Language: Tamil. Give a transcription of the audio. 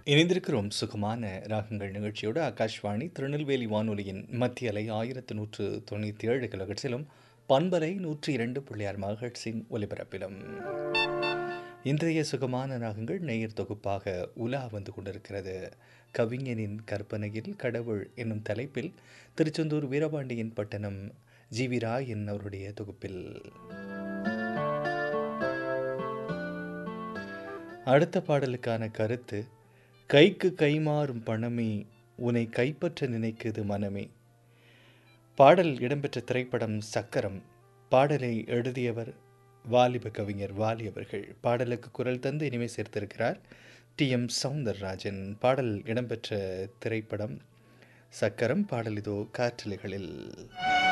இணைந்திருக்கிறோம் சுகமான ராகங்கள் நிகழ்ச்சியோடு ஆகாஷ்வாணி திருநெல்வேலி வானொலியின் மத்திய அலை ஆயிரத்து நூற்று தொண்ணூற்றி ஏழு கிலோகட்ஸிலும் பண்பலை நூற்றி இரண்டு புள்ளியார் மகட்ஸின் ஒலிபரப்பிலும் இன்றைய சுகமான ராகங்கள் நேயர் தொகுப்பாக உலா வந்து கொண்டிருக்கிறது கவிஞனின் கற்பனையில் கடவுள் என்னும் தலைப்பில் திருச்செந்தூர் வீரபாண்டியன் பட்டணம் ஜி வி ராயன் அவருடைய தொகுப்பில் அடுத்த பாடலுக்கான கருத்து கைக்கு கைமாறும் பணமே உன்னை கைப்பற்ற நினைக்குது மனமே பாடல் இடம்பெற்ற திரைப்படம் சக்கரம் பாடலை எழுதியவர் வாலிப கவிஞர் வாலி அவர்கள் பாடலுக்கு குரல் தந்து இனிமே சேர்த்திருக்கிறார் டி எம் சவுந்தரராஜன் பாடல் இடம்பெற்ற திரைப்படம் சக்கரம் பாடல் இதோ காற்றலைகளில்